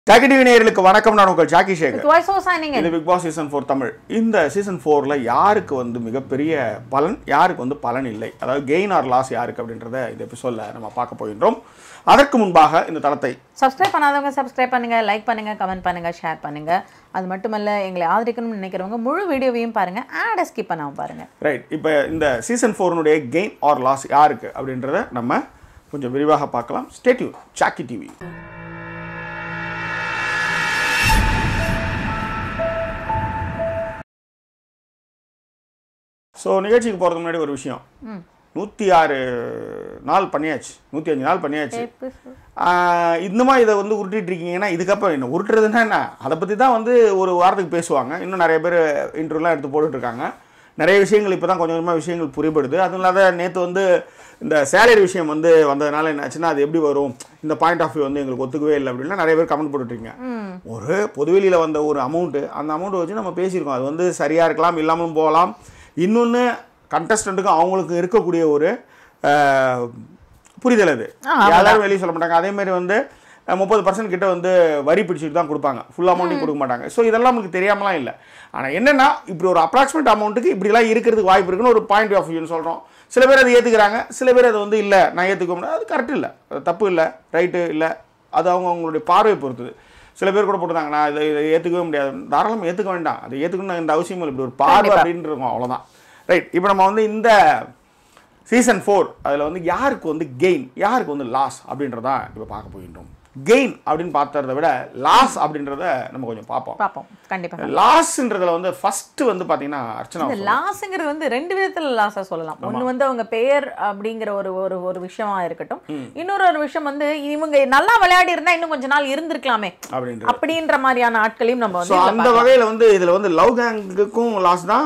Jackie TV நேயர்களுக்கு வணக்கம் நான் உங்கள் Jackie Sekar voice over signing இது Bigg Boss season four Tamil இந்த சீசன் ஃபோரில் யாருக்கு வந்து மிகப்பெரிய பலன் யாருக்கு வந்து பலன் இல்லை அதாவது கெயின் ஆர் லாஸ் யாருக்கு அப்படின்றத இந்த எபிசோடில் நம்ம பார்க்க போகின்றோம் அதற்கு முன்பாக இந்த தளத்தை சப்ஸ்கிரைப் பண்ணாதவங்க சப்ஸ்கிரைப் பண்ணுங்க லைக் பண்ணுங்க கமெண்ட் பண்ணுங்க ஷேர் பண்ணுங்க அது மட்டுமல்ல எங்களை ஆதரிக்கணும்னு நினைக்கிறவங்க முழு வீடியோவையும் பாருங்க ஆடை ஸ்கிப் பண்ணாம பாருங்க ரைட் இப்போ இந்த சீசன் ஃபோர்னுடைய கெயின் ஆர் லாஸ் யாருக்கு அப்படின்றத நம்ம கொஞ்சம் விரிவாக பார்க்கலாம் ஸ்டேட்யூ ஜாக்கி டிவி ஸோ நிகழ்ச்சிக்கு போகிறதுக்கு முன்னாடி ஒரு விஷயம் ம் நூற்றி ஆறு நாள் பண்ணியாச்சு நூற்றி அஞ்சு நாள் பண்ணியாச்சு ஆஹ் இன்னுமா இதை வந்து உருட்டிட்டு இருக்கீங்கன்னா இதுக்கப்புறம் என்ன உருட்டுறதுன்னா என்ன அதை பற்றி தான் வந்து ஒரு வாரத்துக்கு பேசுவாங்க இன்னும் நிறைய பேர் இன்டர்வியூலாம் எடுத்து போட்டுட்டு இருக்காங்க நிறைய விஷயங்கள் இப்போ தான் கொஞ்சம் கொஞ்சமாக விஷயங்கள் புரிபடுது அதுவும் இல்லாத நேற்று வந்து இந்த சேலரி விஷயம் வந்து வந்ததுனால என்னாச்சுன்னா அது எப்படி வரும் இந்த பாயிண்ட் ஆஃப் வியூ வந்து எங்களுக்கு ஒத்துக்கவே இல்லை அப்படின்னா நிறைய பேர் கமெண்ட் போட்டுட்ருக்கீங்க ம் ஒரு பொதுவெளியில் வந்த ஒரு அமௌண்ட்டு அந்த அமௌண்ட்டை வச்சு நம்ம பேசியிருக்கோம் அது வந்து சரியாக இருக்கலாம் இல்லாமலும் போகலாம் இன்னொன்று கண்டஸ்டண்ட்டுக்கும் அவங்களுக்கு இருக்கக்கூடிய ஒரு ஆஹ், புரிதல் அது எல்லாரும் வெளியே சொல்ல மாட்டாங்க அதே மாதிரி வந்து முப்பது பர்சன்ட் கிட்ட வந்து வரி பிடிச்சிட்டு தான் கொடுப்பாங்க ஃபுல் அமௌண்ட்டையும் கொடுக்க மாட்டாங்க ஸோ இதெல்லாம் நமக்கு தெரியாமலாம் இல்லை ஆனால் என்னென்னா இப்படி ஒரு அப்ராக்சிமேட் அமௌண்ட்டுக்கு இப்படிலாம் இருக்கிறதுக்கு வாய்ப்பு இருக்குன்னு ஒரு பாயிண்ட் ஆஃப் வியூன்னு சொல்கிறோம் சில பேர் அதை ஏற்றுக்கிறாங்க சில பேர் அது வந்து இல்லை நான் ஏற்றுக்க முடியாது அது கரெக்ட் இல்லை அது தப்பு இல்லை ரைட்டு இல்லை அது அவங்க அவங்களுடைய பார்வை பொறுத்தது சில பேர் கூட போட்டுருந்தாங்க நான் இதை இதை ஏற்றுக்கவே முடியாது தாராளமாக ஏற்றுக்க வேண்டாம் அதை ஏற்றுக்கணும் இந்த அவசியம் இல்லை இப்படி ஒரு பார்வை அப்படின்னு இருக்கும் அவ்வளோதான் ரைட் இப்போ நம்ம வந்து இந்த சீசன் ஃபோர் அதில் வந்து யாருக்கு வந்து கெயின் யாருக்கு வந்து லாஸ் அப்படின்றதான் இப்போ பார்க்க போகின்றோம் கெயின் அப்படின்னு பார்த்ததை விட லாஸ் அப்படின்றத நம்ம கொஞ்சம் பார்ப்போம் பார்ப்போம் கண்டிப்பா லாஸ்ன்றதுல வந்து ஃபர்ஸ்ட் வந்து பார்த்தீங்கன்னா அர்ச்சனா இந்த லாஸ்ங்கிறது வந்து ரெண்டு விதத்துல லாஸா சொல்லலாம் ஒண்ணு வந்து அவங்க பெயர் அப்படிங்கிற ஒரு ஒரு ஒரு விஷயமா இருக்கட்டும் இன்னொரு ஒரு விஷயம் வந்து இவங்க நல்லா விளையாடி இருந்தா இன்னும் கொஞ்ச நாள் இருந்திருக்கலாமே அப்படின்ற அப்படின்ற மாதிரியான ஆட்களையும் நம்ம ஸோ வந்து அந்த வகையில் வந்து இதில் வந்து லவ் கேங்குக்கும் லாஸ் தான்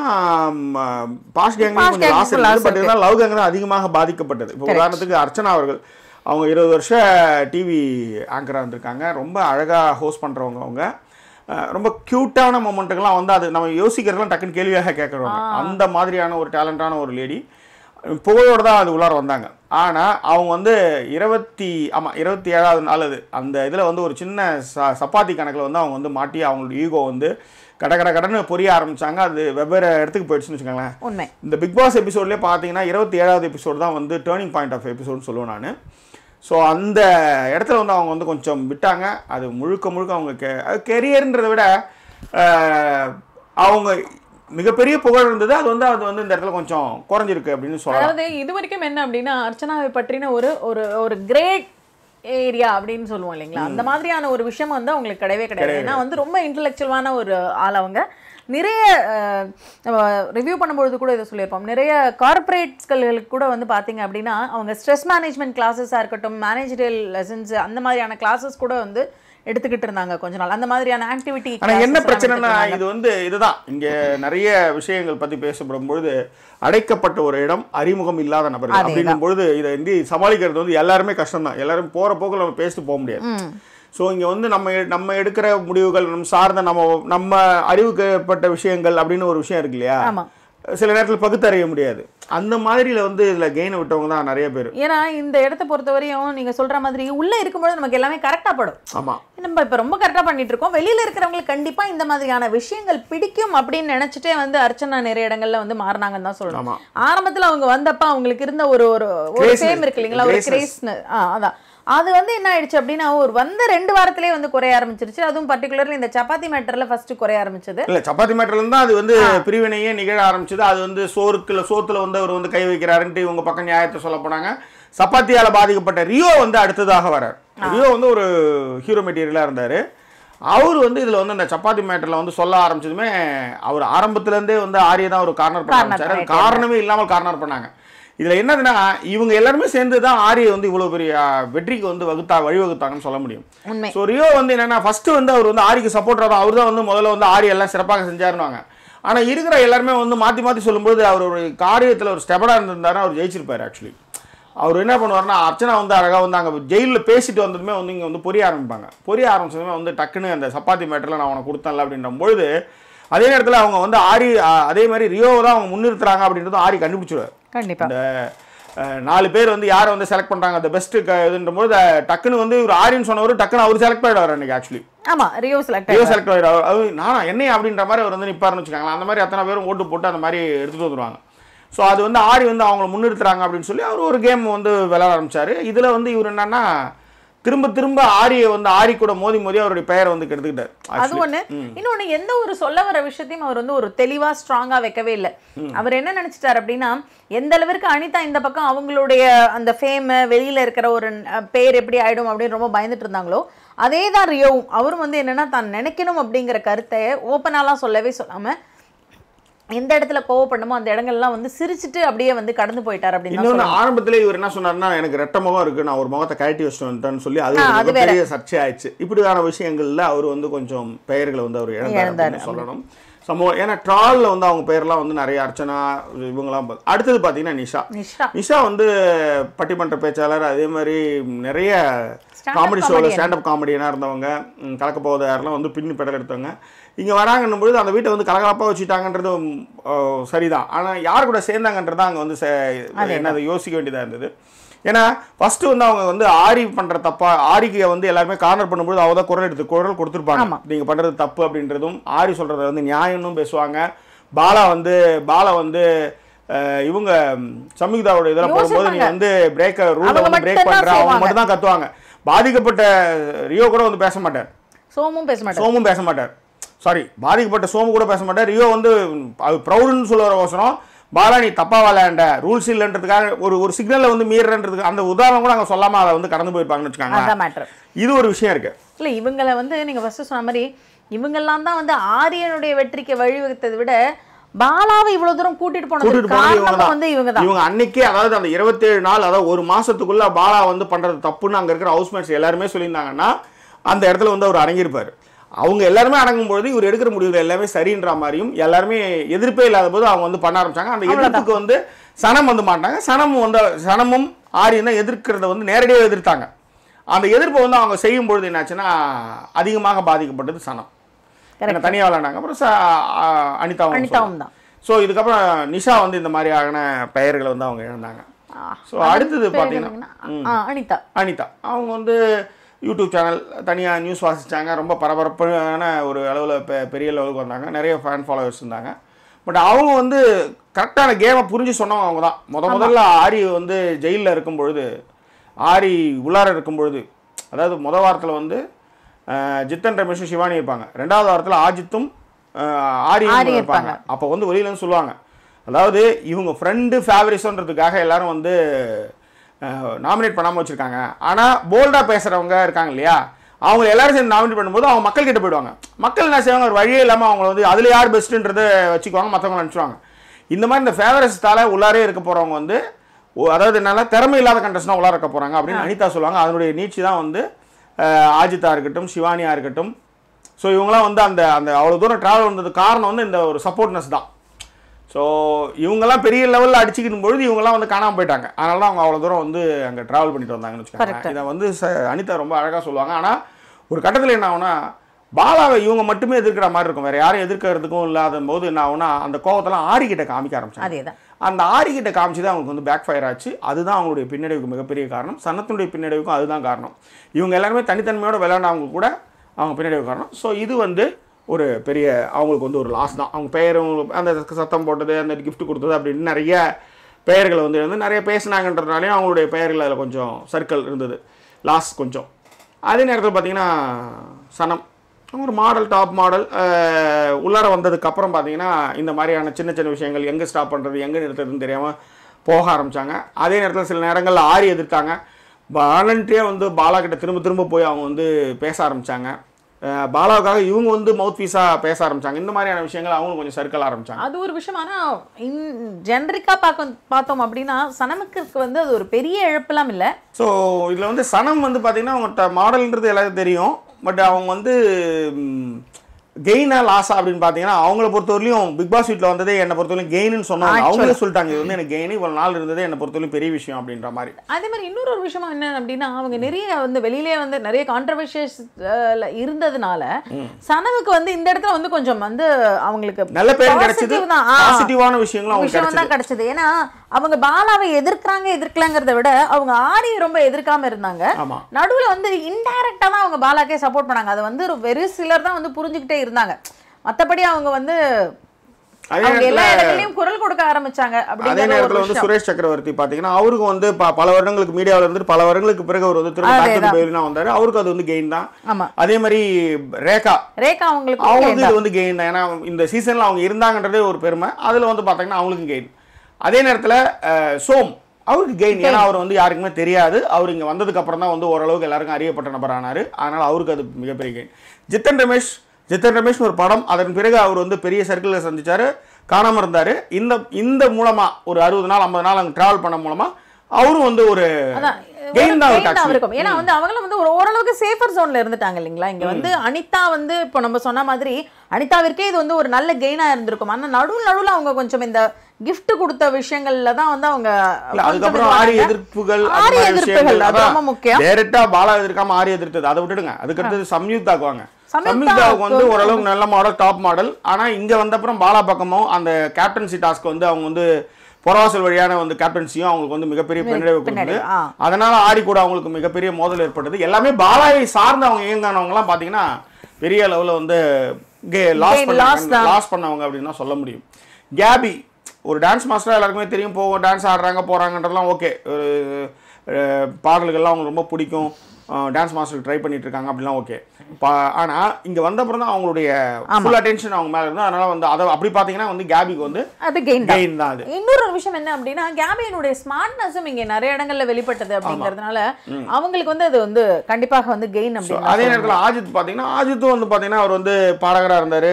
பாஷ் கேங்குக்கும் Pash கொஞ்சம் லாஸ் gang-க்கும் loss இருக்குது பட் இருந்தாலும் லவ் கேங் தான் அதிகமாக பாதிக்கப்பட்டது இப்போ உதாரணத்துக்கு அர்ச்சனா அவர்கள் அவங்க இருபது வருஷம் டிவி ஆங்கராக இருந்திருக்காங்க ரொம்ப அழகாக ஹோஸ்ட் பண்ணுறவங்க அவங்க அஹ், ரொம்ப க்யூட்டான மொமெண்ட்டுக்கெல்லாம் வந்து அது நம்ம யோசிக்கிறதுலாம் டக்குன்னு கேள்வியாக கேட்குறவங்க அந்த மாதிரியான ஒரு டேலண்டான ஒரு லேடி புகழோடு தான் அது உள்ளார வந்தாங்க ஆனால் அவங்க வந்து இருபத்தி ஆமாம் இருபத்தி ஏழாவது நாள் அது அந்த இதில் வந்து ஒரு சின்ன ச சப்பாத்தி கணக்கில் வந்து அவங்க வந்து மாட்டி அவங்களோட ஈகோ வந்து கட கட கடன்னு பொரிய ஆரம்பிச்சாங்க அது வெவ்வேறு இடத்துக்கு போயிடுச்சுன்னு வச்சுக்கோங்களேன் உண்மை இந்த பிக் பாஸ் எபிசோட்லேயே பார்த்தீங்கன்னா இருபத்தி ஏழாவது எபிசோடு தான் வந்து டேர்னிங் பாயிண்ட் ஆஃப் எபிசோட்னு சொல்லுவேன் நான் ஸோ அந்த இடத்துல வந்து அவங்க வந்து கொஞ்சம் விட்டாங்க அது முழுக்க முழுக்க அவங்க கே கெரியர்ன்றதை விட அஹ், அவங்க மிகப்பெரிய புகழ் இருந்தது அது வந்து அது வந்து இந்த இடத்துல கொஞ்சம் குறைஞ்சிருக்கு அப்படின்னு சொல்லலாம் அதாவது இது வரைக்கும் என்ன அப்படின்னா அர்ச்சனாவை பற்றின ஒரு ஒரு ஒரு கிரேட் ஏரியா அப்படின்னு சொல்லுவோம் இல்லைங்களா அந்த மாதிரியான ஒரு விஷயம் வந்து அவங்களுக்கு கிடையவே கிடையாது ஏன்னா வந்து ரொம்ப இன்டலெக்சுவலான ஒரு ஆள் அவங்க நிறைய அஹ், நம்ம ரிவ்யூ பண்ணும்பொழுது கூட இதை சொல்லியிருப்போம் நிறைய கார்ப்பரேட்ஸ்களுக்கு கூட வந்து பார்த்தீங்க அப்படின்னா அவங்க ஸ்ட்ரெஸ் மேனேஜ்மெண்ட் கிளாஸஸாக இருக்கட்டும் மேனேஜரியல் லெசன்ஸ் அந்த மாதிரியான கிளாஸஸ் கூட வந்து எடுத்துக்கிட்டு இருந்தாங்க கொஞ்ச நாள் அந்த மாதிரியான ஆக்டிவிட்டி ஆனா என்ன பிரச்சனைனா இது வந்து இதுதான் இங்க நிறைய விஷயங்கள் பத்தி பேசப்படும் பொழுது அடைக்கப்பட்ட ஒரு இடம் அறிமுகம் இல்லாத நபர்கள் அப்படிங்கும் பொழுது இதை வந்து சமாளிக்கிறது வந்து எல்லாருமே கஷ்டம் தான் எல்லாரும் போற போக்கில் நம்ம பேசிட்டு போக முடியாது ஸோ இங்கே வந்து நம்ம எ- நம்ம எடுக்கிற முடிவுகள் நம்ம சார்ந்த நம்ம நம்ம அறிவுக்கப்பட்ட விஷயங்கள் அப்படின்னு ஒரு விஷயம் இருக்கு இல்லையா ஆமா சில நேரத்தில் பகுத்தறிய முடியாது அந்த மாதிரில வந்து இதில் கெயினை விட்டவங்க தான் நிறைய பேர் ஏன்னா இந்த இடத்த பொறுத்தவரையும் நீங்க சொல்ற மாதிரி உள்ள இருக்கும்பொழுது நமக்கு எல்லாமே கரெக்டா படும் ஆமாம் நம்ம இப்ப ரொம்ப கரெக்டா பண்ணிட்டு இருக்கோம் வெளியில இருக்கிறவங்களுக்கு கண்டிப்பா இந்த மாதிரியான விஷயங்கள் பிடிக்கும் அப்படின்னு நினைச்சிட்டே வந்து அர்ச்சனா நிறைய இடங்கள்ல வந்து மாறினாங்கன்னு தான் சொல்லணும் ஆமாம் ஆரம்பத்துல அவங்க வந்தப்ப அவங்களுக்கு இருந்த ஒரு ஒரு ஒரு Craziness. ஃபேம் இருக்கு இல்லைங்களா ஒரு Craziness. கிரேஸ்னு அதான் அது வந்து என்ன ஆயிடுச்சு அப்படின்னா ஒரு வந்த ரெண்டு வாரத்திலேயே வந்து குறைய ஆரம்பிச்சிருச்சு அதுவும் பர்டிகுலர்லி இந்த சப்பாத்தி மேட்டர்ல ஃபர்ஸ்ட் குறைய ஆரம்பிச்சது இல்ல சப்பாத்தி மேட்டர்ல இருந்தா அது வந்து பிரிவினையே நிகழ ஆரம்பிச்சது அது வந்து சோறுக்குல சோத்துல வந்து அவர் வந்து கை வைக்கிறாருன்ட்டு இவங்க பக்கம் நியாயத்தை சொல்ல போனாங்க சப்பாத்தியால பாதிக்கப்பட்ட ரியோ வந்து அடுத்ததாக வரார் ரியோ வந்து ஒரு ஹீரோ மெட்டீரியலா இருந்தாரு அவர் வந்து இதுல வந்து அந்த சப்பாத்தி மேட்டர்ல வந்து சொல்ல ஆரம்பிச்சதுமே அவர் ஆரம்பத்துல இருந்தே வந்து ஆரியை தான் ஒரு கார்னர் பண்ண Corner ஆரம்பிச்சாரு அது பண்ணிட்டாரு. காரணமே இல்லாமல் கார்னர் பண்ணாங்க இதுல என்னதுன்னா இவங்க எல்லாருமே சேர்ந்து தான் ஆரியை வந்து இவ்வளவு பெரிய அஹ், வெற்றிக்கு வந்து வகுத்தா வழிவகுத்தாங்கன்னு சொல்ல முடியும் உண்மை ஸோ ரியோ வந்து என்னன்னா ஃபர்ஸ்ட் வந்து அவர் வந்து ஆரிக்கு சப்போர்ட்டராக தான் அவர் தான் வந்து முதல்ல வந்து ஆரி எல்லாம் சிறப்பாக செஞ்சாருன்னுவாங்க ஆனா இருக்கிற எல்லாருமே வந்து மாத்தி மாத்தி சொல்லும்போது அவர் ஒரு காரியத்துல ஒரு ஸ்டெபடா இருந்திருந்தாருன்னா அவர் ஜெயிச்சிருப்பாரு ஆக்சுவலி அவர் என்ன பண்ணுவாருன்னா அர்ச்சனா வந்து அழகா வந்து அங்க ஜெயிலில் பேசிட்டு வந்ததுமே வந்து இங்க வந்து பொரிய ஆரம்பிப்பாங்க பொரிய ஆரம்பிச்சதுமே வந்து டக்குன்னு அந்த சப்பாத்தி மேட்டர்ல நான் உனக்கு கொடுத்தேன்ல அப்படின்ற பொழுது அதே நேரத்துல அவங்க வந்து ஆரி அஹ், அதே மாதிரி ரியோவை தான் அவங்க முன்னிறுத்துறாங்க அப்படின்றதும் ஆரி கண்டுபிடிச்சிருவார் கண்டிப்பா இந்த அஹ், நாலு பேர் வந்து யாரை வந்து செலக்ட் பண்ணுறாங்க அந்த பெஸ்ட்டு இதுன்ற போது அஹ், டக்குன்னு வந்து இவர் ஆரியன் சொன்னவர் டக்குன்னு அவர் செலக்ட் ஆயிடுவார் அன்னைக்கு ஆக்சுவலி ஆமா ரியோ செலக்ட் ரியோ செலக்ட் ஆயிடுவார் அது நானா என்னையா அப்படின்ற மாதிரி அவர் வந்து நிப்பாருன்னு வச்சுக்காங்களா அந்த மாதிரி அத்தனை பேரும் ஓட்டு போட்டு அந்த மாதிரி எடுத்துகிட்டு வந்துருவாங்க ஸோ அது வந்து ஆரி வந்து அவங்கள முன்னிறுத்துறாங்க அப்படின்னு சொல்லி அவர் ஒரு கேம் வந்து விளையாட ஆரம்பிச்சாரு இதில் வந்து இவர் என்னன்னா திரும்ப திரும்ப ஆரியை வந்து ஆரி கூட மோதி மோதி அவருடைய பெயரை வந்து கெடுத்துக்கிட்டார் அது ஒண்ணு இன்னொன்னு எந்த ஒரு சொல்ல வர விஷயத்தையும் அவர் வந்து ஒரு தெளிவா ஸ்ட்ராங்கா வைக்கவே இல்லை அவர் என்ன நினைச்சிட்டார் அப்படின்னா எந்த அளவிற்கு அனிதா இந்த பக்கம் அவங்களுடைய அந்த ஃபேம் வெளியில இருக்கிற ஒரு அஹ், பேர் எப்படி ஆயிடும் அப்படின்னு ரொம்ப பயந்துட்டு இருந்தாங்களோ அதே தான் ரியோவும் அவரும் வந்து என்னன்னா தான் நினைக்கணும் அப்படிங்கிற கருத்தை ஓப்பனாலாம் சொல்லவே சொல்லாம எந்த இடத்துல கோவப்படணுமோ அந்த இடங்கள்லாம் வந்து சிரிச்சிட்டு அப்படியே வந்து கடந்து போயிட்டார் அப்படின்னு தான் இன்னொன்று ஆரம்பத்திலே இவர் என்ன சொன்னார்னா எனக்கு ரெட்ட முகம் இருக்கு நான் ஒரு முகத்தை கழட்டி வச்சுட்டு வந்துட்டேன்னு சொல்லி அது ஆ, ஒரு அது பெரிய சர்ச்சை ஆயிடுச்சு இப்படியான விஷயங்கள்ல அவர் வந்து கொஞ்சம் பெயர்களை வந்து அவர் இழந்தார் இழந்தார். அப்படின்னு சொல்லணும் சமூக ஏன்னா ட்ராலில் வந்து அவங்க பேர்லாம் வந்து நிறைய அர்ச்சனா இவங்கெல்லாம் பா- அடுத்தது பார்த்தீங்கன்னா நிஷா நிஷா நிஷா வந்து பட்டிமன்ற பேச்சாளர் அதே மாதிரி நிறைய Stand-up காமெடி ஷோவில் comedian. ஸ்டாண்டப் காமெடியனாக இருந்தவங்க ம், கலக்க போவது யாரெல்லாம் வந்து பின்னி பெடல் எடுத்தவங்க இங்கே வராங்கன்னும் பொழுது அந்த வீட்டை வந்து கலகலப்பாக வச்சுட்டாங்கன்றது ம், ஆ, சரிதான் ஆனால் யார் கூட சேர்ந்தாங்கன்றது அங்கே வந்து சே- என்ன அதை யோசிக்க வேண்டியதாக இருந்தது ஏன்னா ஃபர்ஸ்ட் வந்து அவங்க வந்து ஆரி பண்ற தப்பா ஆரிக்கு வந்து எல்லாருமே கார்னர் பண்ணும்போது அவ தான் குரல் எடுத்து குரல் கொடுத்துருப்பாங்க ஆமா. நீங்க பண்றது தப்பு அப்படின்றதும் ஆரி சொல்றத வந்து நியாயம்னு பேசுவாங்க பாலா வந்து பாலா வந்து அஹ், இவங்க ம், சம்யுக்தாவோட இதில் போகும்போது நீ யோசிப்பாங்க. வந்து பிரேக்க ரூலை அவங்க வந்து பிரேக் மட்டும்தான் பண்ற அவங்க செய்வாங்க. மட்டும் தான் கத்துவாங்க பாதிக்கப்பட்ட ரியோ கூட வந்து பேச மாட்டார் சோமும் பேச மாட்டார் சோமும் பேச மாட்டார் சாரி பாதிக்கப்பட்ட சோமு கூட பேச மாட்டார் ரியோ வந்து அது ப்ரௌடுன்னு சொல்ல அவசரம் பாலா நீ தப்பா விளையாண்ட ரூல்ஸ் இல்லைன்றதுக்காக ஒரு ஒரு சிக்னலை வந்து மீறன்றதுக்கு அந்த உதாரணம் கூட அங்கே சொல்லாம அதை வந்து கடந்து போயிருப்பாங்கன்னு வச்சுக்காங்க அதான் மேட்டர் இது ஒரு விஷயம் இருக்கு இல்ல இவங்களை வந்து நீங்க ஃபர்ஸ்ட் சொன்ன மாதிரி இவங்கெல்லாம் தான் வந்து ஆரியனுடைய வெற்றிக்கு வழிவகுத்ததை விட பாலாவை இவ்வளவு தூரம் கூட்டிட்டு போனதுக்கு கூட்டிட்டு போனது இவங்க காரணமும் தான். வந்து இவங்க தான் இவங்க அன்னைக்கே அதாவது அந்த இருபத்தேழு நாள் அதாவது ஒரு மாசத்துக்குள்ள பாலா வந்து பண்றது தப்புன்னு அங்க இருக்கிற ஹவுஸ்மேட்ஸ் எல்லாருமே சொல்லியிருந்தாங்கன்னா அந்த இடத்துல வந்து அவர் அடங்கியிருப்பாரு அவங்க எல்லாருமே அடங்கும்பொழுது இவர் எடுக்கிற முடிவுகள் எல்லாமே சரின்ற மாதிரியும் எல்லாருமே எதிர்ப்பே இல்லாத போது அவங்க வந்து பண்ண ஆரம்பிச்சாங்க அந்த எதிர்ப்புக்கு வந்து சனம் வந்து மாட்டாங்க சனம் வந்து சனமும் ஆரியும் தான் எதிர்க்கிறத வந்து நேரடியாக எதிர்த்தாங்க அந்த எதிர்ப்பை வந்து அவங்க செய்யும் பொழுது என்னாச்சுன்னா அதிகமாக பாதிக்கப்பட்டது சனம் ஏன்னா தனியாக விளையாண்டாங்க அப்புறம் ச- அ- அனிதாவும் அனிதாவும் தான் ஸோ இதுக்கப்புறம் நிஷா வந்து இந்த மாதிரியான பெயர்களை வந்து அவங்க இழந்தாங்க ஸோ அடுத்தது பார்த்தீங்கன்னா ஆ, அனிதா அனிதா அவங்க வந்து யூடியூப் சேனல் தனியாக நியூஸ் வாசிச்சாங்க ரொம்ப பரபரப்பான ஒரு அளவில் பெ பெரிய லெவலுக்கு வந்தாங்க நிறைய ஃபேன் ஃபாலோவர்ஸ் இருந்தாங்க பட் அவங்க வந்து கரெக்டான கேமை புரிஞ்சு சொன்னவங்க அவங்க தான் முத முதல்ல ஆரி வந்து ஜெயிலில் இருக்கும் பொழுது ஆரி உள்ளார இருக்கும் பொழுது அதாவது முத வாரத்தில் வந்து அஹ், ஜித்தன் ரமேஷும் சிவானி இருப்பாங்க ரெண்டாவது வாரத்தில் ஆஜித்தும் அஹ், ஆரியும் ஆரி இருப்பாங்க அப்போ வந்து வெளியில இருந்து சொல்லுவாங்க அதாவது இவங்க ஃப்ரெண்டு ஃபேவரிசோன்றதுக்காக எல்லாரும் வந்து நாமினேட் பண்ணாமல் வச்சுருக்காங்க ஆனால் போல்டாக பேசுகிறவங்க இருக்காங்க இல்லையா அவங்க எல்லாரும் சேர்ந்து நாமினேட் பண்ணும்போது அவங்க மக்கள் கிட்ட போயிடுவாங்க மக்கள் என்ன செய்வாங்க ஒரு வழியே இல்லாமல் அவங்க வந்து அதில் யார் பெஸ்ட்டுன்றதை வச்சுக்குவாங்க மற்றவங்க நினச்சிடுவாங்க இந்த மாதிரி இந்த ஃபேவரஸ்தால உள்ளாரே இருக்க போகிறவங்க வந்து ஓ- அதாவது என்னால திறமை இல்லாத கண்டஸ்ட்னா உள்ளார இருக்க போகிறாங்க அப்படின்னு அனிதா சொல்லுவாங்க அதனுடைய நீட்சி தான் வந்து அஹ், ஆஜித்தா இருக்கட்டும் சிவானியா இருக்கட்டும் ஸோ இவங்களாம் வந்து அந்த அந்த அவ்வளோ தூரம் ட்ராவல் வந்தது காரணம் வந்து இந்த ஒரு சப்போர்ட்னஸ் தான் ஸோ இவங்கெல்லாம் பெரிய லெவலில் அடிச்சுக்கிடும் பொழுது இவங்கெல்லாம் வந்து காணாமல் போயிட்டாங்க அதனால தான் அவங்க அவ்வளோ தூரம் வந்து அங்கே ட்ராவல் பண்ணிட்டு வந்தாங்கன்னு வச்சுக்கோங்க இதை வந்து ச அனிதா ரொம்ப அழகாக சொல்லுவாங்க ஆனால் ஒரு கட்டத்தில் என்ன ஆகும்னா பாலாவை இவங்க மட்டுமே எதிர்க்கிற மாதிரி இருக்கும் வேற யாரும் எதிர்க்கிறதுக்கும் இல்லாத போது என்ன ஆகும்னா அந்த கோவத்தெல்லாம் ஆரிக்கிட்ட காமிக்க ஆரம்பிச்சாங்க அதேதான் அந்த ஆரிக்கிட்ட காமிச்சு தான் அவங்களுக்கு வந்து பேக் ஃபயர் ஆச்சு அதுதான் அவங்களுடைய பின்னடைவுக்கு மிகப்பெரிய காரணம் சன்னத்தினுடைய பின்னடைவுக்கும் அதுதான் காரணம் இவங்க எல்லாருமே தனித்தன்மையோட விளையாண்டவங்க கூட அவங்க பின்னடைவு காரணம் ஸோ இது வந்து ஒரு பெரிய அவங்களுக்கு வந்து ஒரு லாஸ் தான் அவங்க பெயரும் அந்த சத்தம் போட்டது அந்த gift கொடுத்தது அப்படின்னு நிறைய பெயர்களை வந்து வந்து நிறைய பேசினாங்கன்றதுனாலையும் அவங்களுடைய பெயர்கள் அதில் கொஞ்சம் சர்க்கிள் இருந்தது லாஸ் கொஞ்சம் அதே நேரத்தில் பார்த்தீங்கன்னா சனம் ஒரு மாடல் டாப் மாடல் உள்ளார வந்ததுக்கு அப்புறம் பார்த்தீங்கன்னா இந்த மாதிரியான சின்ன சின்ன விஷயங்கள் எங்கே ஸ்டாப் பண்ணுறது எங்கே நிறுத்துறதுன்னு தெரியாமல் போக ஆரம்பிச்சாங்க அதே நேரத்தில் சில நேரங்களில் ஆரி எதிர்த்தாங்க வாலண்டியாக வந்து பாலா கிட்ட திரும்ப திரும்ப போய் அவங்க வந்து பேச ஆரம்பிச்சாங்க அஹ் பாலாவுக்காக இவங்க வந்து மவுத் பீஸாக பேச ஆரம்பிச்சாங்க இந்த மாதிரியான விஷயங்கள் அவங்களும் கொஞ்சம் சர்க்கிள் ஆரம்பிச்சாங்க அது ஒரு விஷயம் ஆனா இன் ஜென்ரிக்கா பார்க்க பார்த்தோம் அப்படின்னா சனமுக்கு வந்து அது ஒரு பெரிய இழப்பெல்லாம் இல்ல ஸோ இதில் வந்து சனம் வந்து பார்த்தீங்கன்னா அவங்க மாடல்ன்றது எல்லாருக்கும் தெரியும் பட் அவங்க வந்து ம், கெயினா லாஸா அப்படின்னு பார்த்தீங்கன்னா அவங்கள பொறுத்தவரையிலும் பிக் பாஸ் வீட்டில் வந்ததே என்னை பொறுத்தவரையும் கெயின்னு சொன்னாங்க அவங்களே சொல்லிட்டாங்க இது வந்து எனக்கு கெயின் இவ்வளவு நாள் இருந்ததே என்னை பொறுத்தவரையும் பெரிய விஷயம் அப்படின்ற மாதிரி அதே மாதிரி இன்னொரு ஒரு விஷயம் என்ன அப்படின்னா அவங்க நிறைய வந்து வெளியிலே வந்து நிறைய கான்ட்ரவர்ஷியஸ் இருந்ததுனால சனவுக்கு வந்து இந்த இடத்துல வந்து கொஞ்சம் வந்து அவங்களுக்கு நல்ல பேரும் கிடைச்சது positive தான். ஆ. பாசிட்டிவான விஷயங்களும் அவங்களுக்கு விஷயம் தான் கிடைச்சது ஏன்னா அவங்க பாலாவை எதிர்க்கிறாங்க எதிர்க்கலங்கிறத விட அவங்க ஆரியை ரொம்ப எதிர்க்காம இருந்தாங்க ஆமா நடுவுல வந்து இன்டைரக்டா தான் அவங்க பாலாக்கே சப்போர்ட் பண்ணாங்க அது வந்து ஒரு வெறு சிலர் தான் வந்து புரிஞ்சுக்கிட்டே இருந்தாங்க மத்தபடி அவங்க வந்து அதே அவங்க எல்லா நேரத்துல இடத்துலயும் குரல் கொடுக்க ஆரம்பிச்சாங்க அதே அப்படிங்கிற நேரத்துல ஒரு வந்து விஷயம் சுரேஷ் சக்கரவர்த்தி பாத்தீங்கன்னா அவருக்கு வந்து ப- பல வருடங்களுக்கு மீடியாவில் இருந்துட்டு பல வருடங்களுக்கு பிறகு அவர் வந்து திரும்ப அதேதான். பேக் வந்தாரு அவருக்கு அது வந்து கெயின் தான் ஆமா அதே மாதிரி ரேகா ரேகா அவங்களுக்கு அவங்க okay வந்து இது வந்து கெயின் தான் ஏன்னா இந்த சீசன்ல அவங்க இருந்தாங்கன்றதே ஒரு பெருமை அதுல வந்து பாத்தீங்கன்னா அவங்களுக்கும் கெயின் அதே நேரத்துல அஹ், சோம் அவருக்கு கெயின் ஏன்னா அவர் வந்து யாருக்குமே தெரியாது அவர் இங்க வந்ததுக்கு அப்புறம் தான் வந்து ஓரளவுக்கு எல்லாருக்கும் அறியப்பட்ட நபர் ஆனாரு அதனால அவருக்கு அது மிகப்பெரிய கெயின் ஜித்தன் ரமேஷ் ஜித்தன் ரமேஷ் ஒரு படம் அதன் பிறகு அவர் வந்து பெரிய சர்க்கிளில் சந்திச்சாரு காணாம இருந்தாரு இந்த இந்த மூலமா ஒரு அறுபது நாள் ஐம்பது நாள் அங்க டிராவல் பண்ண மூலமா அவரும் வந்து ஒரு அதான் கெயின் தான் gain அவருக்கு தான் actually. இருக்கும் ஏன்னா வந்து அவங்களும் வந்து ஒரு ஓரளவுக்கு சேஃபர் ஜோன்ல இருந்துட்டாங்க இல்லைங்களா இங்க வந்து அனிதா வந்து இப்போ நம்ம சொன்ன மாதிரி அனிதாவிற்கே இது வந்து ஒரு நல்ல கெயினா இருந்திருக்கும் ஆனா நடுவுல நடுவுல அவங்க கொஞ்சம் இந்த gift கொடுத்த விஷயங்கள்ல தான் வந்து அவங்க இல்ல, கொஞ்சம் அதுக்கப்புறம் இதுவானாங்க. ஆரி எதிர்ப்புகள் ஆரி எதிர்ப்புகள், அது ரொம்ப முக்கியம். டைரக்டா பாலா எதிர்க்காம ஆரி எதிர்த்தது அதை விட்டுடுங்க அதுக்கு அடுத்தது சம்யுக்தாக்கு வாங்க சம்யுக்தா சம்யுக்தாவுக்கு வந்து ஓரளவுக்கு நல்ல மாடல் டாப் மாடல் ஆனா இங்க வந்தப்புறம் பாலா பக்கமும் அந்த கேப்டன்சி டாஸ்க் வந்து அவங்க வந்து புறவாசல் வழியான வந்து கேப்டன்சியும் அவங்களுக்கு வந்து மிகப்பெரிய பின்னடைவு கொடுத்தது பின்னாடி ஆ அதனால ஆரி கூட அவங்களுக்கு மிகப்பெரிய மோதல் ஏற்பட்டது எல்லாமே பாலாவை சார்ந்து அவங்க இயங்கானவங்கலாம் பாத்தீங்கன்னா பெரிய லெவலில் வந்து லாஸ் Gain, loss பண்ண தான். லாஸ் பண்ணவங்க அப்படின்னு தான் சொல்ல முடியும் கேபி ஒரு டான்ஸ் மாஸ்டராக எல்லாருக்குமே தெரியும் போவோம் டான்ஸ் ஆடுறாங்க போகிறாங்கன்றதுலாம் ஓகே ஒரு அஹ், பாடல்கள்லாம் அவங்களுக்கு ரொம்ப பிடிக்கும் டான்ஸ் மாஸ்டர் ட்ரை பண்ணிட்டு இருக்காங்க அப்படிலாம் ஓகே பா ஆனால் இங்கே வந்தப்புறம் தான் அவங்களுடைய ஃபுல் அட்டென்ஷன் அவங்க மேலே இருந்து அதனால வந்து அதை அப்படி பார்த்தீங்கன்னா வந்து கேபிக்கு வந்து அது கெயின் தான் கெயின் தான் அது இன்னொரு ஒரு விஷயம் என்ன அப்படின்னா கேபியினுடைய ஸ்மார்ட்னஸும் இங்க நிறைய இடங்கள்ல வெளிப்பட்டது அப்படிங்கறதுனால அவங்களுக்கு வந்து அது வந்து கண்டிப்பாக வந்து கெயின் அப்படின்னு அதே நேரத்தில் ஆஜித் பார்த்தீங்கன்னா ஆஜித்தும் வந்து பார்த்தீங்கன்னா அவர் வந்து பாடகராக இருந்தார்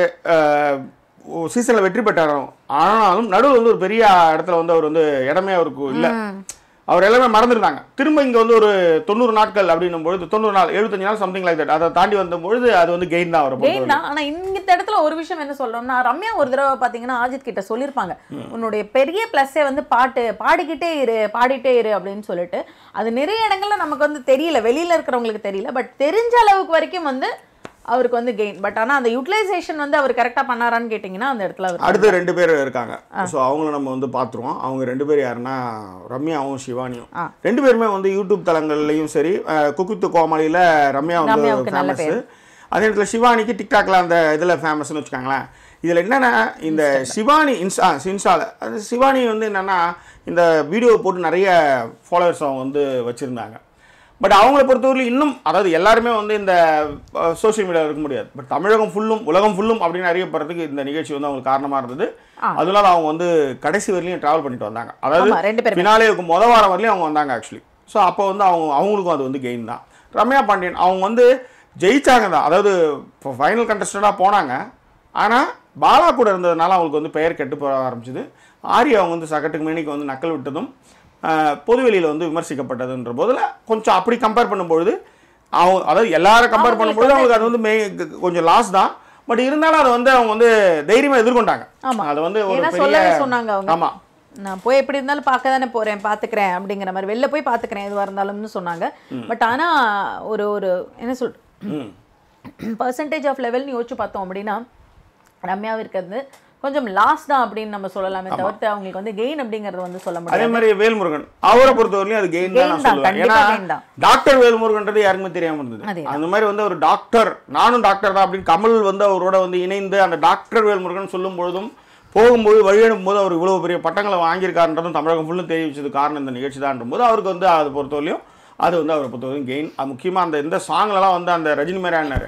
சீசனில் வெற்றி பெற்றார் ஆனாலும் நடுவில் வந்து ஒரு பெரிய இடத்துல வந்து அவர் வந்து இடமே அவருக்கு இல்லை அவர் எல்லாமே மறந்துருந்தாங்க திரும்ப இங்கே வந்து ஒரு தொண்ணூறு நாட்கள் அப்படின்னும் பொழுது தொண்ணூறு நாள் எழுபத்தஞ்சு நாள் சம்திங் லைக் தட் அதை தாண்டி வந்த பொழுது அது வந்து கெயின் தான் அவர் கெயின் தான் ஆனா இந்த இடத்துல ஒரு விஷயம் என்ன சொல்றோம்னா ரம்யா ஒரு தடவை பாத்தீங்கன்னா ஆஜித் கிட்ட சொல்லியிருப்பாங்க உன்னுடைய பெரிய பிளஸ்ஸே வந்து பாட்டு பாடிக்கிட்டே இரு பாடிட்டே இரு அப்படின்னு சொல்லிட்டு அது நிறைய இடங்கள்ல நமக்கு வந்து தெரியல வெளியில இருக்கிறவங்களுக்கு தெரியல பட் தெரிஞ்ச அளவுக்கு வரைக்கும் வந்து அவருக்கு வந்து கெயின் பட் ஆனா அந்த யூட்டிலைசேஷன் வந்து அவர் கரெக்டா பண்ணாரான்னு கேட்டிங்கன்னா அந்த இடத்துல அவர் அடுத்து ரெண்டு பேர் இருக்காங்க ஸோ அவங்கள நம்ம வந்து பார்த்துருவோம் அவங்க ரெண்டு பேர் யாருன்னா ரம்யாவும் சிவானியும் ஆ. ரெண்டு பேருமே வந்து யூடியூப் தளங்கள்லையும் சரி குக்குத்து கோமாளியில் ரம்யா வந்து ரம்யாவுக்கு நல்ல ஃபேமஸ் அதே நேரத்தில் சிவானிக்கு டிக்டாக்ல அந்த இதில் ஃபேமஸ்னு வச்சுக்கோங்களேன் இதில் என்னென்னா இந்த சிவானி இன்ஸ்டா இன்ஸ்டாவில் அது சிவானி வந்து என்னென்னா இந்த வீடியோ போட்டு நிறைய ஃபாலோவர்ஸ் அவங்க வந்து வச்சுருந்தாங்க பட் அவங்கள பொறுத்தவரையிலும் இன்னும் அதாவது எல்லாருமே வந்து இந்த சோஷியல் மீடியாவில் இருக்க முடியாது பட் தமிழகம் ஃபுல்லும் உலகம் ஃபுல்லும் அப்படின்னு அறியப்படுறதுக்கு இந்த நிகழ்ச்சி வந்து அவங்களுக்கு காரணமாக இருந்தது அதுவும் இல்லாத அவங்க வந்து கடைசி வரையிலும் ட்ராவல் பண்ணிட்டு வந்தாங்க அதாவது ஆமா ரெண்டு பேரும் பின்னாலே இருக்கும் முத வாரம் வரலையும் அவங்க வந்தாங்க ஆக்சுவலி ஸோ அப்போ வந்து அவங்க அவங்களுக்கும் அது வந்து கெயின் தான் ரம்யா பாண்டியன் அவங்க வந்து ஜெயிச்சாங்க தான் அதாவது இப்போ ஃபைனல் கண்டஸ்டண்டாக போனாங்க ஆனால் பாலா கூட இருந்ததுனால அவங்களுக்கு வந்து பெயர் கெட்டு போக ஆரம்பிச்சுது ஆரி அவங்க வந்து சகட்டுக்கு மேனிக்கு வந்து நக்கல் விட்டதும் ஆஹ், பொதுவெளியில் வந்து விமர்சிக்கப்பட்டதுன்ற போதில் கொஞ்சம் அப்படி கம்பேர் பண்ணும்பொழுது அவங்க அதாவது எல்லாரும் கம்பேர் பண்ணும்பொழுது அவங்களுக்கு அது வந்து மே கொஞ்சம் லாஸ் தான் பட் இருந்தாலும் அதை வந்து அவங்க வந்து தைரியமாக எதிர்கொண்டாங்க ஆமா. அது வந்து ஒரு ஏன்னா பெரிய சொல்லவே சொன்னாங்க அவங்க ஆமாம் நான் போய் எப்படி இருந்தாலும் பார்க்க தானே போறேன் பார்த்துக்கிறேன் அப்படிங்கிற மாதிரி வெளில போய் பார்த்துக்கிறேன் எதுவாக இருந்தாலும்னு சொன்னாங்க பட் ஆனா ஒரு ஒரு என்ன சொல் ம் பர்சன்டேஜ் ஆஃப் லெவல்னு யோசிச்சு பார்த்தோம் அப்படின்னா ரம்யாவிற்கு வந்து கொஞ்சம் லாஸ் தான் அப்படின்னு நம்ம சொல்லலாமே தவிர்த்து அவங்களுக்கு வந்து கெயின் அப்படிங்கறது வந்து சொல்ல அதே முடியாது மாதிரி வேல்முருகன் அவரை பொறுத்தவரையிலும் அது கெயின் தான் Gain நான் தான், சொல்லுவேன் கண்டிப்பா ஏன்னா gain தான். டாக்டர் வேல்முருகன்றது யாருக்குமே தெரியாம இருந்தது அதே அந்த மாதிரி வந்து ஒரு டாக்டர் நானும் டாக்டர் தான் அப்படின்னு கமல் வந்து அவரோட வந்து இணைந்து அந்த டாக்டர் வேல்முருகன் சொல்லும் பொழுதும் போகும்போது வழியனும் போது அவர் இவ்வளவு பெரிய பட்டங்களை வாங்கியிருக்காருன்றதும் தமிழகம் ஃபுல்லும் தெரிவிச்சது காரணம் இந்த நிகழ்ச்சி தான் போது அவருக்கு வந்து அதை பொறுத்தவரையிலும் அது வந்து அவரை பொறுத்தவரைக்கும் கெயின் முக்கியமாக அந்த இந்த சாங்லலாம் வந்து அந்த ரஜினி மாதிரியானாரு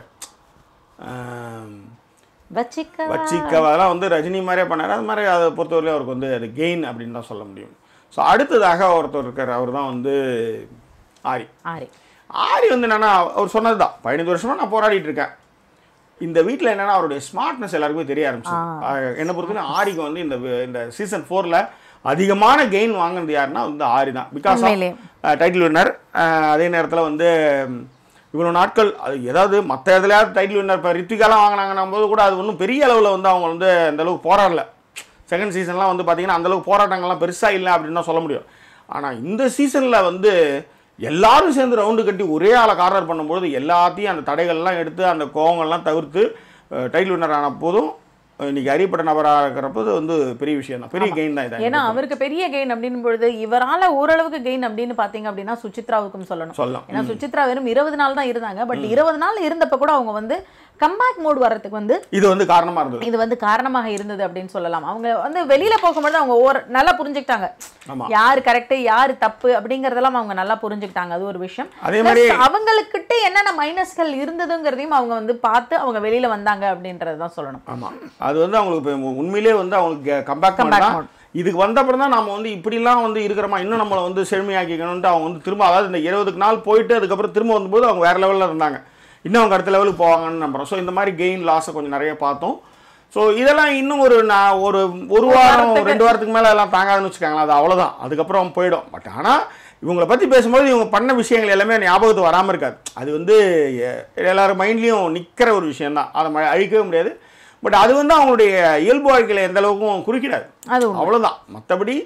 வச்சிக்க வச்சிக்க அதெல்லாம் வந்து ரஜினி மாதிரியே பண்ணார் அது மாதிரி அதை பொறுத்தவரையிலும் அவருக்கு வந்து அது கெயின் அப்படின்னு தான் சொல்ல முடியும் ஸோ அடுத்ததாக ஒருத்தர் இருக்கார் அவர் தான் வந்து ஆரி ஆரி ஆரி வந்து என்னன்னா அவர் சொன்னது தான் பதினஞ்சு வருஷமா நான் போராடிட்டு இருக்கேன் இந்த வீட்டில் என்னன்னா அவருடைய ஸ்மார்ட்னஸ் எல்லாருக்குமே தெரிய ஆரம்பிச்சு என்னை பொறுத்தவரை ஆரிக்கு வந்து இந்த இந்த சீசன் ஃபோரில் அதிகமான கெயின் வாங்கினது யாருன்னா வந்து ஆரி தான் பிகாஸ் உண்மையிலே. டைட்டில் வின்னர் அதே நேரத்தில் வந்து இவ்வளோ நாட்கள் அது ஏதாவது மற்ற எதுலையாவது டைட்டில் வின்னர் இப்போ ரித்விகாலாம் வாங்கினாங்கன்னும் போது கூட அது ஒன்றும் பெரிய அளவில் வந்து அவங்க வந்து அந்த அளவுக்கு போராடல செகண்ட் சீசன்லாம் வந்து பார்த்தீங்கன்னா அந்த அளவுக்கு போராட்டங்கள்லாம் பெருசாக இல்லை அப்படின்னு தான் சொல்ல முடியும் ஆனால் இந்த சீசனில் வந்து எல்லாரும் சேர்ந்து ரவுண்டு கட்டி ஒரே ஆளை கார்னர் பண்ணும்போது எல்லாத்தையும் அந்த தடைகள்லாம் எடுத்து அந்த கோவங்கள்லாம் தவிர்த்து டைட்டில் வின்னர் ஆன போதும் அஹ், இன்னைக்கு அறியப்பட்ட நபராக இருக்கிறப்போ இது வந்து பெரிய விஷயம் தான் பெரிய கெயின் தான் ஏன்னா இதான் அவருக்கு பெரிய கெயின் அப்படின்னு பொழுது இவரால ஓரளவுக்கு கெயின் அப்படின்னு பாத்தீங்க அப்படின்னா சுசித்ராவுக்கும் சொல்லணும் சொல்லலாம் ஏன்னா சுசித்ரா வெறும் இருபது நாள் தான் இருந்தாங்க பட் இருபது நாள் இருந்தப்ப கூட அவங்க வந்து கம்பேக் மோட் வர்றதுக்கு வந்து இது வந்து காரணமாக இருந்தது இது வந்து காரணமாக இருந்தது அப்படின்னு சொல்லலாம் அவங்க வந்து வெளியில போகும்போது அவங்க ஒரு நல்லா புரிஞ்சுக்கிட்டாங்க ஆமா. யார் கரெக்ட் யார் தப்பு அப்படிங்கறதெல்லாம் அவங்க நல்லா புரிஞ்சுக்கிட்டாங்க அது ஒரு விஷயம் அதே Plus மாதிரி அவங்களுக்கிட்ட என்னென்ன மைனஸ்கள் இருந்ததுங்கிறதையும் அவங்க வந்து பார்த்து அவங்க வெளியில வந்தாங்க அப்படின்றத தான் சொல்லணும் ஆமாம் அது வந்து அவங்களுக்கு இப்ப உண்மையிலே வந்து அவங்களுக்கு கம்பேக் Comeback பண்ணா இதுக்கு வந்தப்பறம் தான் நம்ம வந்து இப்படிலாம் வந்து இருக்கிறோமா இன்னும் நம்மளை வந்து செழுமையாக்கிக்கணும்ட்டு அவங்க வந்து திரும்ப அதாவது இந்த இருபதுக்கு நாள் போயிட்டு அதுக்கப்புறம் திரும்ப வந்தபோது அவங்க வேறு லெவலில் இருந்தாங்க இன்னும் அவங்க அடுத்த லெவலுக்கு போவாங்கன்னு நம்புறோம் ஸோ இந்த மாதிரி கெயின் லாஸை கொஞ்சம் நிறைய பார்த்தோம் ஸோ இதெல்லாம் இன்னும் ஒரு நான் ஒரு ஒரு வாரம் ரெண்டு வாரத்துக்கு மேலே எல்லாம் தாங்காதுன்னு வச்சுக்காங்களேன் அது அவ்வளோதான் அதுக்கப்புறம் போயிடும் பட் ஆனால் இவங்களை பற்றி பேசும்போது இவங்க பண்ண விஷயங்கள் எல்லாமே ஞாபகத்துக்கு வராமல் இருக்காது அது வந்து எ- எல்லாரும் மைண்ட்லேயும் நிற்கிற ஒரு விஷயம்தான் அதை ம- அழிக்கவே முடியாது பட் அது வந்து அவங்களுடைய இயல்பு வாழ்க்கையில் எந்த அளவுக்கும் குறுக்கிடாது அது உண்மை. அவ்வளோதான் மற்றபடி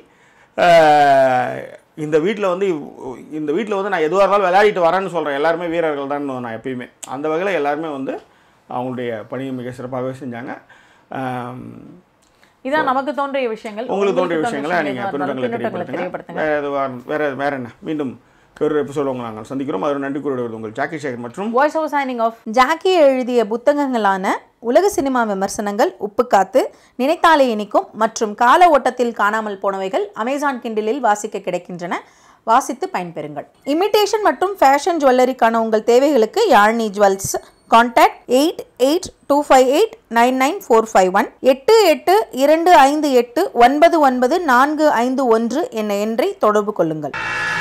இந்த வீட்டில் வந்து இவ்- இந்த வீட்டில் வந்து நான் எதுவாக இருந்தாலும் விளையாடிட்டு வரேன்னு சொல்கிறேன் எல்லாருமே வீரர்கள் தான் நான் எப்பயுமே அந்த வகையில் எல்லாருமே வந்து அவங்களுடைய பணியை மிக சிறப்பாகவே செஞ்சாங்க ஆம், இதான் நமக்கு தோன்றிய விஷயங்கள் உங்களுக்கு தோன்றிய விஷயங்களை விஷயங்கள் நீங்கள் எதுவா இருந்தாலும் பின்னூட்டங்களை பின்னூட்டங்களை தெரியப்படுத்துங்க தெரியப்படுத்துங்க வேறு எதுவாக வேறு வேறு என்ன மீண்டும் வேறு எபிசோடு உங்களை நாங்கள் சந்திக்கிறோம் அது நன்றி கூறுவது உங்கள் ஜாக்கி சேகர் மற்றும் voice over signing off Jackie எழுதிய புத்தகங்களான உலக சினிமா விமர்சனங்கள் உப்புக்காத்து நினைத்தாலே இனிக்கும் மற்றும் கால ஓட்டத்தில் காணாமல் போனவைகள் அமேசான் கிண்டிலில் வாசிக்க கிடைக்கின்றன வாசித்து பயன்பெறுங்கள் இமிட்டேஷன் மற்றும் ஃபேஷன் ஜுவல்லரிக்கான உங்கள் தேவைகளுக்கு Yazhni jewels contact eight eight two five eight nine nine four five one எட்டு எட்டு இரண்டு ஐந்து எட்டு ஒன்பது ஒன்பது நான்கு ஐந்து ஒன்று என்ற எண்ணை தொடர்பு கொள்ளுங்கள்